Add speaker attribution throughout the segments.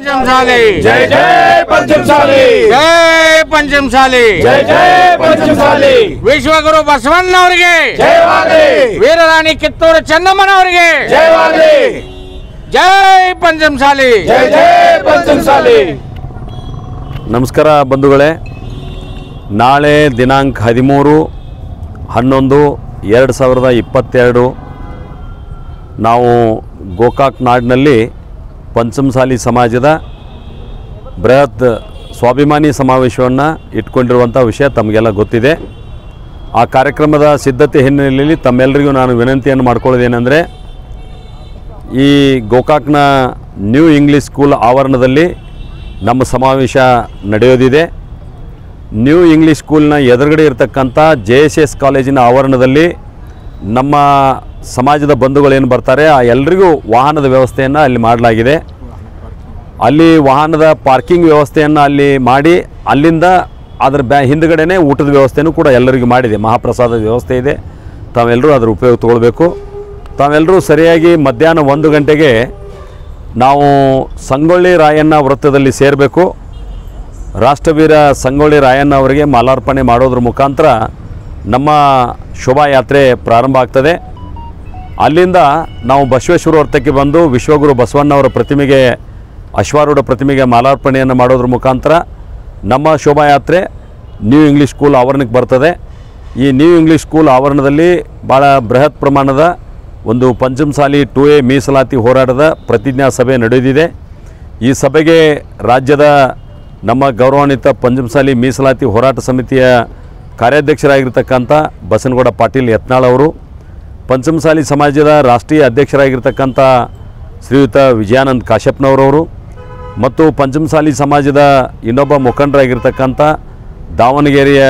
Speaker 1: పంచంశాలి
Speaker 2: జై జై పంచంశాలి
Speaker 1: ಜೈ ಪಂಚಮಸಾಲಿ
Speaker 2: ಜೈ ಜೈ పంచంశాలి
Speaker 1: ವಿಶ್ವಗುರು ಬಸವಣ್ಣವರಿಗೆ
Speaker 2: ಜಯವಾಗಲಿ
Speaker 1: ವೀರರಾಣಿ ಕಿತ್ತೂರು ಚೆನ್ನಮ್ಮನವರಿಗೆ
Speaker 2: ಜಯವಾಗಲಿ
Speaker 1: ಜೈ ಪಂಚಮಸಾಲಿ
Speaker 2: ಜೈ ಜೈ పంచంశాలి
Speaker 3: ನಮಸ್ಕಾರ ಬಂಧುಗಳೇ ನಾಳೆ ದಿನಾಂಕ ಹದಿಮೂರು ಹನ್ನೊಂದು ಎರಡು ಸಾವಿರದ ಇಪ್ಪತ್ತೆರಡು ನಾವು ಗೋಕಾಕ್ ನಾಡಿನಲ್ಲಿ ಪಂಚಮಸಾಲಿ ಸಮಾಜದ ಬೃಹತ್ ಸ್ವಾಭಿಮಾನಿ ಸಮಾವೇಶವನ್ನು ಇಟ್ಕೊಂಡಿರುವಂಥ ವಿಷಯ ತಮಗೆಲ್ಲ ಗೊತ್ತಿದೆ ಆ ಕಾರ್ಯಕ್ರಮದ ಸಿದ್ಧತೆ ಹಿನ್ನೆಲೆಯಲ್ಲಿ ತಮ್ಮೆಲ್ಲರಿಗೂ ನಾನು ವಿನಂತಿಯನ್ನು ಮಾಡ್ಕೊಳ್ಳೋದೇನೆಂದರೆ ಈ ಗೋಕಾಕ್ನ ನ್ಯೂ ಇಂಗ್ಲೀಷ್ ಸ್ಕೂಲ್ ಆವರಣದಲ್ಲಿ ನಮ್ಮ ಸಮಾವೇಶ ನಡೆಯೋದಿದೆ ನ್ಯೂ ಇಂಗ್ಲೀಷ್ ಸ್ಕೂಲ್ನ ಎದುರುಗಡೆ ಇರತಕ್ಕಂಥ ಜೆ ಎಸ್ ಎಸ್ ಕಾಲೇಜಿನ ಆವರಣದಲ್ಲಿ ನಮ್ಮ ಸಮಾಜದ ಬಂಧುಗಳೇನು ಬರ್ತಾರೆ ಆ ಎಲ್ರಿಗೂ ವಾಹನದ ವ್ಯವಸ್ಥೆಯನ್ನು ಅಲ್ಲಿ ಮಾಡಲಾಗಿದೆ ಅಲ್ಲಿ ವಾಹನದ ಪಾರ್ಕಿಂಗ್ ವ್ಯವಸ್ಥೆಯನ್ನು ಅಲ್ಲಿ ಮಾಡಿ ಅಲ್ಲಿಂದ ಅದರ ಬ್ಯಾ ಹಿಂದ್ಗಡೆನೇ ಊಟದ ವ್ಯವಸ್ಥೆನೂ ಕೂಡ ಎಲ್ಲರಿಗೂ ಮಾಡಿದೆ ಮಹಾಪ್ರಸಾದದ ವ್ಯವಸ್ಥೆ ಇದೆ ತಾವೆಲ್ಲರೂ ಅದರ ಉಪಯೋಗ ತಗೊಳ್ಬೇಕು ತಾವೆಲ್ಲರೂ ಸರಿಯಾಗಿ ಮಧ್ಯಾಹ್ನ ಒಂದು ಗಂಟೆಗೆ ನಾವು ಸಂಗೊಳ್ಳಿ ರಾಯಣ್ಣ ವೃತ್ತದಲ್ಲಿ ಸೇರಬೇಕು ರಾಷ್ಟ್ರವೀರ ಸಂಗೊಳ್ಳಿ ರಾಯಣ್ಣ ಅವರಿಗೆ ಮಾಲಾರ್ಪಣೆ ಮಾಡೋದ್ರ ಮುಖಾಂತರ ನಮ್ಮ ಶೋಭಾಯಾತ್ರೆ ಪ್ರಾರಂಭ ಆಗ್ತದೆ ಅಲ್ಲಿಂದ ನಾವು ಬಸವೇಶ್ವರ ವೃತ್ತಕ್ಕೆ ಬಂದು ವಿಶ್ವಗುರು ಬಸವಣ್ಣವರ ಪ್ರತಿಮೆಗೆ ಅಶ್ವಾರೂಢ ಪ್ರತಿಮೆಗೆ ಮಾಲಾರ್ಪಣೆಯನ್ನು ಮಾಡೋದ್ರ ಮುಖಾಂತರ ನಮ್ಮ ಶೋಭಾಯಾತ್ರೆ ನ್ಯೂ ಇಂಗ್ಲೀಷ್ ಸ್ಕೂಲ್ ಆವರಣಕ್ಕೆ ಬರ್ತದೆ ಈ ನ್ಯೂ ಇಂಗ್ಲೀಷ್ ಸ್ಕೂಲ್ ಆವರಣದಲ್ಲಿ ಭಾಳ ಬೃಹತ್ ಪ್ರಮಾಣದ ಒಂದು ಪಂಚಮಸಾಲಿ ಟು ಎ ಮೀಸಲಾತಿ ಹೋರಾಟದ ಪ್ರತಿಜ್ಞಾ ಸಭೆ ನಡೆದಿದೆ ಈ ಸಭೆಗೆ ರಾಜ್ಯದ ನಮ್ಮ ಗೌರವಾನ್ವಿತ ಪಂಚಮಸಾಲಿ ಮೀಸಲಾತಿ ಹೋರಾಟ ಸಮಿತಿಯ ಕಾರ್ಯಾಧ್ಯಕ್ಷರಾಗಿರ್ತಕ್ಕಂಥ ಬಸನಗೌಡ ಪಾಟೀಲ್ ಯತ್ನಾಳ್ ಅವರು ಪಂಚಮಸಾಲಿ ಸಮಾಜದ ರಾಷ್ಟ್ರೀಯ ಅಧ್ಯಕ್ಷರಾಗಿರ್ತಕ್ಕಂಥ ಶ್ರೀಯುತ ವಿಜಯಾನಂದ್ ಕಾಶ್ಯಪ್ನವರವರು ಮತ್ತು ಪಂಚಮಸಾಲಿ ಸಮಾಜದ ಇನ್ನೊಬ್ಬ ಮುಖಂಡರಾಗಿರ್ತಕ್ಕಂಥ ದಾವಣಗೆರೆಯ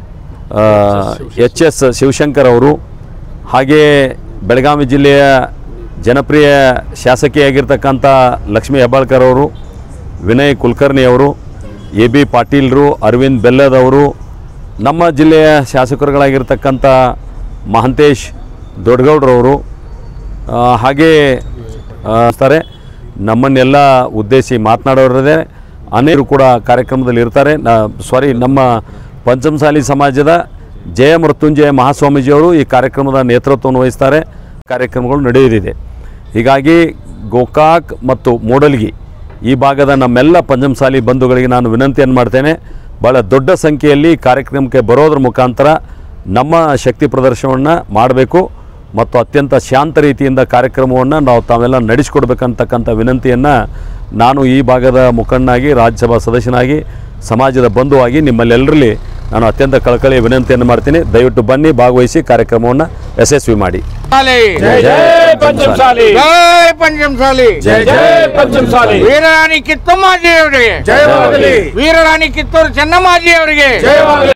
Speaker 3: ಎಚ್ ಎಸ್ ಶಿವಶಂಕರ್ ಅವರು ಹಾಗೆಯೇ ಬೆಳಗಾವಿ ಜಿಲ್ಲೆಯ ಜನಪ್ರಿಯ ಶಾಸಕಿಯಾಗಿರ್ತಕ್ಕಂಥ ಲಕ್ಷ್ಮೀ ಹೆಬ್ಬಾಳ್ಕರ್ ಅವರು ವಿನಯ್ ಕುಲಕರ್ಣಿ ಅವರು ಎ ಬಿ ಪಾಟೀಲ್ರು ಅರವಿಂದ್ ಬೆಲ್ಲದವರು ನಮ್ಮ ಜಿಲ್ಲೆಯ ಶಾಸಕರುಗಳಾಗಿರ್ತಕ್ಕಂಥ ಮಹಂತೇಶ್ ದೊಡ್ಡಗೌಡ್ರವರು ಆ, ಹಾಗೇ ಆ, ಇರ್ತಾರೆ ನಮ್ಮನ್ನೆಲ್ಲ ಉದ್ದೇಶಿ ಮಾತನಾಡೋರದೇ ಅನೇಕರು ಕೂಡ ಕಾರ್ಯಕ್ರಮದಲ್ಲಿ ಇರ್ತಾರೆ ಸಾರಿ ನಮ್ಮ ಪಂಚಮಸಾಲಿ ಸಮಾಜದ ಜಯ ಮೃತ್ಯುಂಜಯ ಮಹಾಸ್ವಾಮೀಜಿಯವರು ಈ ಕಾರ್ಯಕ್ರಮದ ನೇತೃತ್ವವನ್ನು ವಹಿಸ್ತಾರೆ ಕಾರ್ಯಕ್ರಮಗಳು ನಡೆಯುತ್ತಿದೆ ಹೀಗಾಗಿ ಗೋಕಾಕ್ ಮತ್ತು ಮೂಡಲ್ಗಿ ಈ ಭಾಗದ ನಮ್ಮೆಲ್ಲ ಪಂಚಮಸಾಲಿ ಬಂಧುಗಳಿಗೆ ನಾನು ವಿನಂತಿಯನ್ನು ಮಾಡ್ತೇನೆ ಭಾಳ ದೊಡ್ಡ ಸಂಖ್ಯೆಯಲ್ಲಿ ಕಾರ್ಯಕ್ರಮಕ್ಕೆ ಬರೋದ್ರ ಮುಖಾಂತರ ನಮ್ಮ ಶಕ್ತಿ ಪ್ರದರ್ಶನವನ್ನು ಮಾಡಬೇಕು ಮತ್ತು ಅತ್ಯಂತ ಶಾಂತ ರೀತಿಯಿಂದ ಕಾರ್ಯಕ್ರಮವನ್ನು ನಾವು ತಾವೆಲ್ಲ ನಡೆಸಿಕೊಡ್ಬೇಕಂತಕ್ಕಂಥ ವಿನಂತಿಯನ್ನು ನಾನು ಈ ಭಾಗದ ಮುಖಂಡನಾಗಿ ರಾಜ್ಯಸಭಾ ಸದಸ್ಯನಾಗಿ ಸಮಾಜದ ಬಂಧುವಾಗಿ ನಿಮ್ಮಲ್ಲೆಲ್ಲರಲ್ಲಿ ನಾನು ಅತ್ಯಂತ ಕಳಕಳಿಯ ವಿನಂತಿಯನ್ನು ಮಾಡ್ತೀನಿ ದಯವಿಟ್ಟು ಬನ್ನಿ ಭಾಗವಹಿಸಿ ಕಾರ್ಯಕ್ರಮವನ್ನು ಯಶಸ್ವಿ ಮಾಡಿ
Speaker 2: జై జై పంచంశాలి
Speaker 1: ಜೈ ಪಂಚಮಸಾಲಿ
Speaker 2: జై జై పంచంశాలి
Speaker 1: ವೀರರಾಣಿ ಕಿತ್ತಮ್ಮಾಜಿ ಅವರಿಗೆ
Speaker 2: ಜಯವಾಗಲಿ
Speaker 1: ವೀರರಾಣಿ ಕಿತ್ತೂರು ಚೆನ್ನಮ್ಮಾಜಿ ಅವರಿಗೆ
Speaker 2: ಜಯವಾಗಲಿ